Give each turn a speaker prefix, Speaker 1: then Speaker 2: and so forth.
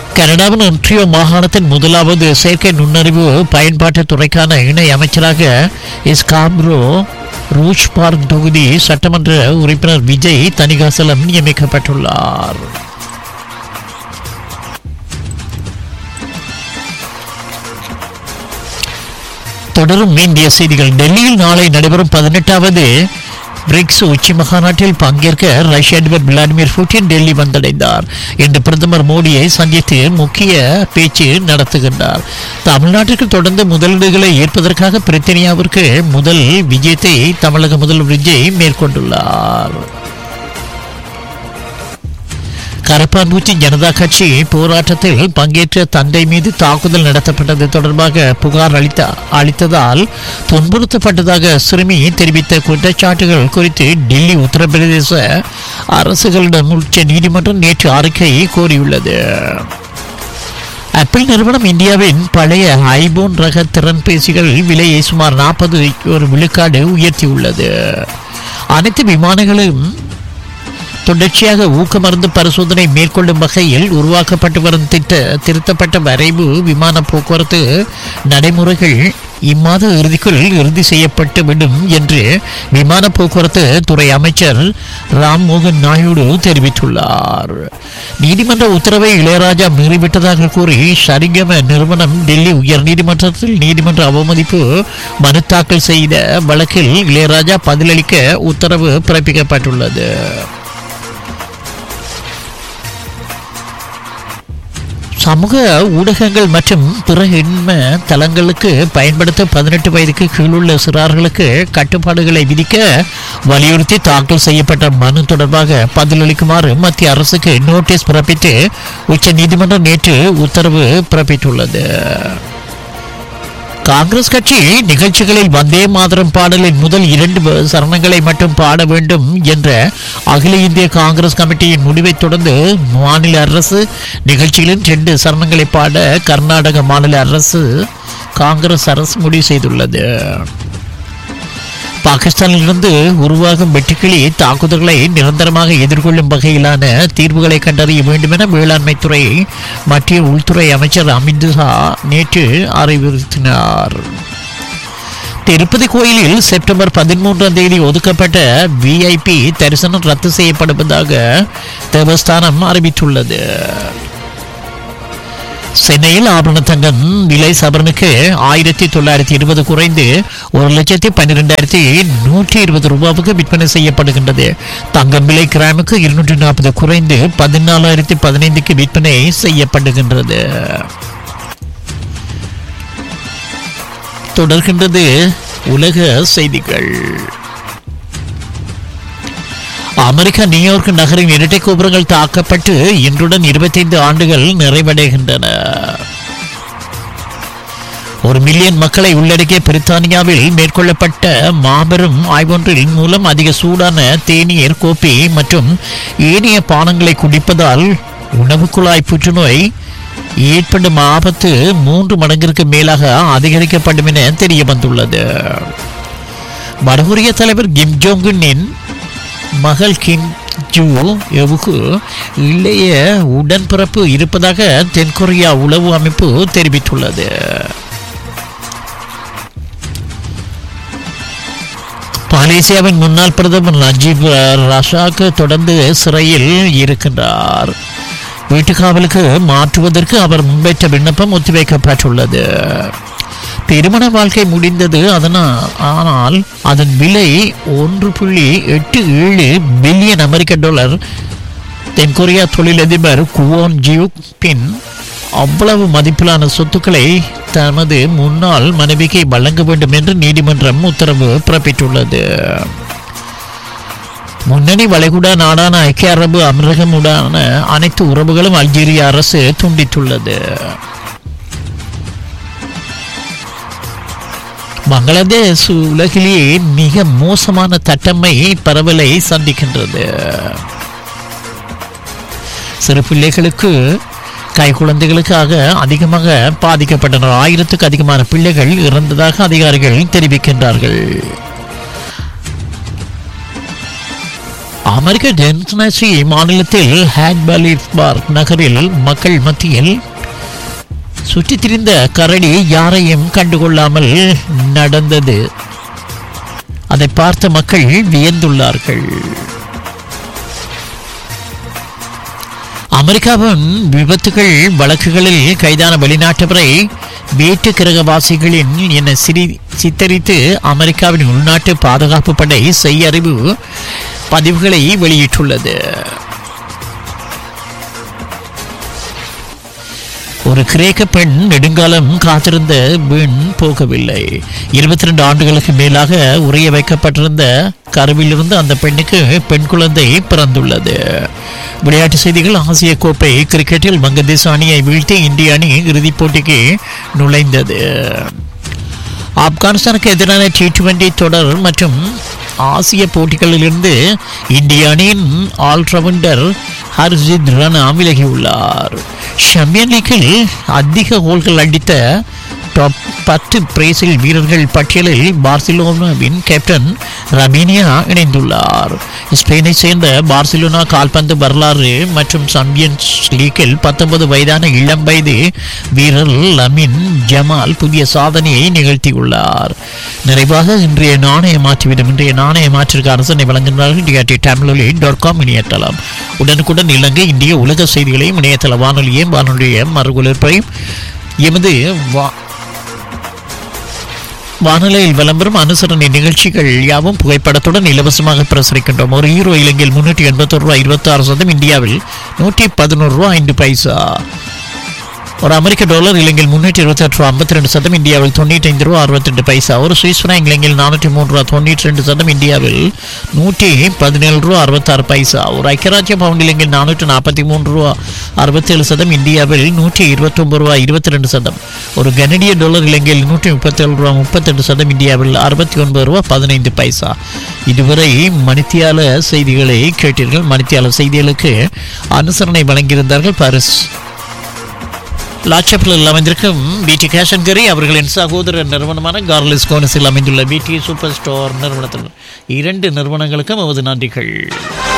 Speaker 1: கனடாவின் ஒன்றிய மாகாணத்தின் முதலாவது செயற்கை நுண்ணறிவு பயன்பாட்டு துறைக்கான இணை அமைச்சராக இஸ்காப்ரோ ரூச் பார்க் தொகுதி சட்டமன்ற உறுப்பினர் விஜய் தணிகாசலம் நியமிக்கப்பட்டுள்ளார் தொடரும் இந்திய செய்திகள் டெல்லியில் நாளை நடைபெறும் பதினெட்டாவது பிரிக்ஸ் உச்சி மகாநாட்டில் பங்கேற்க ரஷ்ய அதிபர் விளாடிமிர் புட்டின் டெல்லி வந்தடைந்தார் இன்று பிரதமர் மோடியை சந்தித்து முக்கிய பேச்சு நடத்துகின்றார் தமிழ்நாட்டிற்கு தொடர்ந்து முதலீடுகளை ஏற்பதற்காக பிரித்தானியாவிற்கு முதல் விஜயத்தை தமிழக முதல்வர் விஜய் மேற்கொண்டுள்ளார் கரப்பான்பூச்சி ஜனதா கட்சி போராட்டத்தில் பங்கேற்ற தந்தை மீது தாக்குதல் நடத்தப்பட்டது தொடர்பாக புகார் அளித்த அளித்ததால் துன்புறுத்தப்பட்டதாக சிறுமி தெரிவித்த குற்றச்சாட்டுகள் குறித்து டெல்லி உத்தரப்பிரதேச அரசுகளிடம் உச்ச நீதிமன்றம் நேற்று அறிக்கை கோரியுள்ளது ஆப்பிள் நிறுவனம் இந்தியாவின் பழைய ஐபோன் ரக திறன்பேசிகள் விலையை சுமார் நாற்பது ஒரு விழுக்காடு உயர்த்தியுள்ளது அனைத்து விமானங்களும் தொடர்ச்சியாக ஊக்கமருந்து பரிசோதனை மேற்கொள்ளும் வகையில் உருவாக்கப்பட்டு வரும் திட்ட திருத்தப்பட்ட வரைவு விமான போக்குவரத்து நடைமுறைகள் இம்மாத இறுதிக்குள் இறுதி செய்யப்பட்டு விடும் என்று விமான போக்குவரத்து துறை அமைச்சர் ராம் மோகன் நாயுடு தெரிவித்துள்ளார் நீதிமன்ற உத்தரவை இளையராஜா மீறிவிட்டதாக கூறி சரிகம நிறுவனம் டெல்லி உயர் நீதிமன்றத்தில் நீதிமன்ற அவமதிப்பு மனு தாக்கல் செய்த வழக்கில் இளையராஜா பதிலளிக்க உத்தரவு பிறப்பிக்கப்பட்டுள்ளது சமூக ஊடகங்கள் மற்றும் பிற இன்ம தளங்களுக்கு பயன்படுத்த பதினெட்டு வயதுக்கு கீழுள்ள சிறார்களுக்கு கட்டுப்பாடுகளை விதிக்க வலியுறுத்தி தாக்கல் செய்யப்பட்ட மனு தொடர்பாக பதிலளிக்குமாறு மத்திய அரசுக்கு நோட்டீஸ் பிறப்பித்து உச்ச நீதிமன்றம் நேற்று உத்தரவு பிறப்பித்துள்ளது காங்கிரஸ் கட்சி நிகழ்ச்சிகளில் வந்தே மாதரம் பாடலின் முதல் இரண்டு வ- சரணங்களை மட்டும் பாட வேண்டும் என்ற அகில இந்திய காங்கிரஸ் கமிட்டியின் முடிவை தொடர்ந்து மாநில அரசு நிகழ்ச்சிகளின் ரெண்டு சரணங்களை பாட கர்நாடக மாநில அரசு காங்கிரஸ் அரசு முடிவு செய்துள்ளது பாகிஸ்தானில் இருந்து உருவாகும் வெட்டுக்கிளி தாக்குதல்களை நிரந்தரமாக எதிர்கொள்ளும் வகையிலான தீர்வுகளை கண்டறிய வேண்டும் என வேளாண்மை துறை மத்திய உள்துறை அமைச்சர் அமித்ஷா நேற்று அறிவுறுத்தினார் திருப்பதி கோயிலில் செப்டம்பர் பதிமூன்றாம் தேதி ஒதுக்கப்பட்ட விஐபி தரிசனம் ரத்து செய்யப்படுவதாக தேவஸ்தானம் அறிவித்துள்ளது சென்னையில் ஆபரண தங்கம் விலை சவரனுக்கு ஆயிரத்தி தொள்ளாயிரத்தி இருபது குறைந்து ஒரு லட்சத்தி பன்னிரெண்டாயிரத்தி நூற்றி இருபது ரூபாவுக்கு விற்பனை செய்யப்படுகின்றது தங்கம் விலை கிராமுக்கு இருநூற்றி நாற்பது குறைந்து பதினாலாயிரத்தி பதினைந்துக்கு விற்பனை செய்யப்படுகின்றது தொடர்கின்றது உலக செய்திகள் அமெரிக்கா நியூயார்க் நகரின் இரட்டை கோபுரங்கள் தாக்கப்பட்டு இன்றுடன் 25 ஆண்டுகள் நிறைவடைகின்றன ஒரு மில்லியன் மக்களை உள்ளடக்கிய பிரித்தானியாவில் மேற்கொள்ளப்பட்ட மாபெரும் ஆய்வொன்றின் மூலம் அதிக சூடான தேநீர் கோப்பி மற்றும் ஏனைய பானங்களை குடிப்பதால் உணவு குழாய் புற்றுநோய் ஏற்படும் ஆபத்து மூன்று மடங்கிற்கு மேலாக அதிகரிக்கப்படும் என தெரிய வந்துள்ளது வடகொரிய தலைவர் கிம் ஜோங்குனின் மகள் கிம் ஜூ எவுக்கு இளைய உடன்பிறப்பு இருப்பதாக தென்கொரியா உளவு அமைப்பு தெரிவித்துள்ளது மலேசியாவின் முன்னாள் பிரதமர் நஜீப் ரஷாக் தொடர்ந்து சிறையில் இருக்கின்றார் வீட்டுக்காவலுக்கு மாற்றுவதற்கு அவர் முன்வைத்த விண்ணப்பம் ஒத்திவைக்கப்பட்டுள்ளது திருமண வாழ்க்கை முடிந்தது அதனால் ஆனால் அதன் விலை ஒன்று புள்ளி எட்டு ஏழு பில்லியன் அமெரிக்க டாலர் தென்கொரியா தொழிலதிபர் குவோன் ஜியூக் பின் அவ்வளவு மதிப்பிலான சொத்துக்களை தமது முன்னாள் மனைவிக்கு வழங்க வேண்டும் என்று நீதிமன்றம் உத்தரவு பிறப்பித்துள்ளது முன்னணி வளைகுடா நாடான ஐக்கிய அரபு அமீரகமுடான அனைத்து உறவுகளும் அல்ஜீரிய அரசு துண்டித்துள்ளது பங்களாதேஷ் உலகிலேயே மிக மோசமான தட்டம்மை பரவலை சந்திக்கின்றது சிறு பிள்ளைகளுக்கு கை குழந்தைகளுக்காக அதிகமாக பாதிக்கப்பட்டனர் ஆயிரத்துக்கு அதிகமான பிள்ளைகள் இறந்ததாக அதிகாரிகள் தெரிவிக்கின்றார்கள் அமெரிக்க டென்னசி மாநிலத்தில் ஹேட்பலிஸ்பர்க் நகரில் மக்கள் மத்தியில் சுற்றித் திரிந்த கரடி யாரையும் கண்டுகொள்ளாமல் நடந்தது அதை பார்த்த மக்கள் வியந்துள்ளார்கள் அமெரிக்காவின் விபத்துகள் வழக்குகளில் கைதான வெளிநாட்டவரை வேற்று கிரகவாசிகளின் என சிறி சித்தரித்து அமெரிக்காவின் உள்நாட்டு பாதுகாப்பு படை செய்யறிவு பதிவுகளை வெளியிட்டுள்ளது ஒரு கிரேக்க பெண் நெடுங்காலம் காத்திருந்த பெண் போகவில்லை இருபத்தி ரெண்டு ஆண்டுகளுக்கு மேலாக உறைய வைக்கப்பட்டிருந்த கருவிலிருந்து அந்த பெண்ணுக்கு பெண் குழந்தை பிறந்துள்ளது விளையாட்டு செய்திகள் ஆசிய கோப்பை கிரிக்கெட்டில் வங்கதேச அணியை வீழ்த்தி இந்திய அணி இறுதிப் போட்டிக்கு நுழைந்தது ஆப்கானிஸ்தானுக்கு எதிரான டி டுவெண்டி தொடர் மற்றும் ஆசிய போட்டிகளிலிருந்து இந்திய அணியின் ஆல்ரவுண்டர் ஹர்ஜித் ரானா விலகியுள்ளார் சாம்பியன் லீக்கில் அதிக கோல்கள் அடித்த டாப் பத்து பிரேசில் வீரர்கள் பட்டியலில் பார்சிலோனாவின் கேப்டன் ரபீனியா இணைந்துள்ளார் ஸ்பெயினை சேர்ந்த பார்சிலோனா கால்பந்து வரலாறு மற்றும் சாம்பியன்ஸ் லீக்கில் பத்தொன்பது வயதான இளம் வயது வீரர் லமின் ஜமால் புதிய சாதனையை நிகழ்த்தியுள்ளார் நிறைவாக இன்றைய நாணய மாற்றிவிடும் இன்றைய நாணய மாற்றிற்கு அரசனை வழங்குகிறார்கள் டிஆர்டி தமிழொலி டாட் காம் இணையதளம் உடனுக்குடன் இலங்கை இந்திய உலக செய்திகளையும் இணையதள வானொலியையும் வானொலிய மறுகுளிர்ப்பையும் எமது வா வானிலையில் விளம்பரம் அனுசரணை நிகழ்ச்சிகள் யாவும் புகைப்படத்துடன் இலவசமாக பிரசரிக்கின்றோம் ஒரு ஹீரோ இலங்கையில் முன்னூற்றி எண்பத்தொரு ரூபாய் இருபத்தி ஆறு சதம் இந்தியாவில் நூற்றி பதினோரு ரூபா ஐந்து பைசா ஒரு அமெரிக்க டாலர் இலங்கையில் முன்னூற்றி இருபத்தி எட்டு ரூபா ஐம்பத்தி ரெண்டு சதம் இந்தியாவில் தொண்ணூற்றி ஐந்து ரூபா அறுபத்தி ரெண்டு பைசா ஒரு சுவிஸ் ஃப்ராங்க் இலங்கையில் நானூற்றி மூணு ரூபா தொண்ணூற்றி ரெண்டு சதம் இந்தியாவில் நூற்றி பதினேழு ரூபா அறுபத்தாறு பைசா ஒரு ஐக்கியராஜ்ய பவுண்ட் இலங்கையில் நானூற்றி நாற்பத்தி மூன்று ரூபா அறுபத்தேழு சதம் இந்தியாவில் நூற்றி இருபத்தொம்பது ரூபா இருபத்தி ரெண்டு சதம் ஒரு கனடிய டாலர் இலங்கையில் நூற்றி முப்பத்தேழு ரூபா முப்பத்தெட்டு சதம் இந்தியாவில் அறுபத்தி ஒன்பது ரூபா பதினைந்து பைசா இதுவரை மணித்தியால செய்திகளை கேட்டீர்கள் மணித்தியால செய்திகளுக்கு அனுசரணை வழங்கியிருந்தார்கள் பாரிஸ் லாட்சப்பில் அமைந்திருக்கும் பிடி கேஷன்கரி அவர்களின் சகோதர நிறுவனமான கார்லிஸ் கோனஸில் அமைந்துள்ள பிடி சூப்பர் ஸ்டோர் நிறுவனத்தினர் இரண்டு நிறுவனங்களுக்கும் நமது நன்றிகள்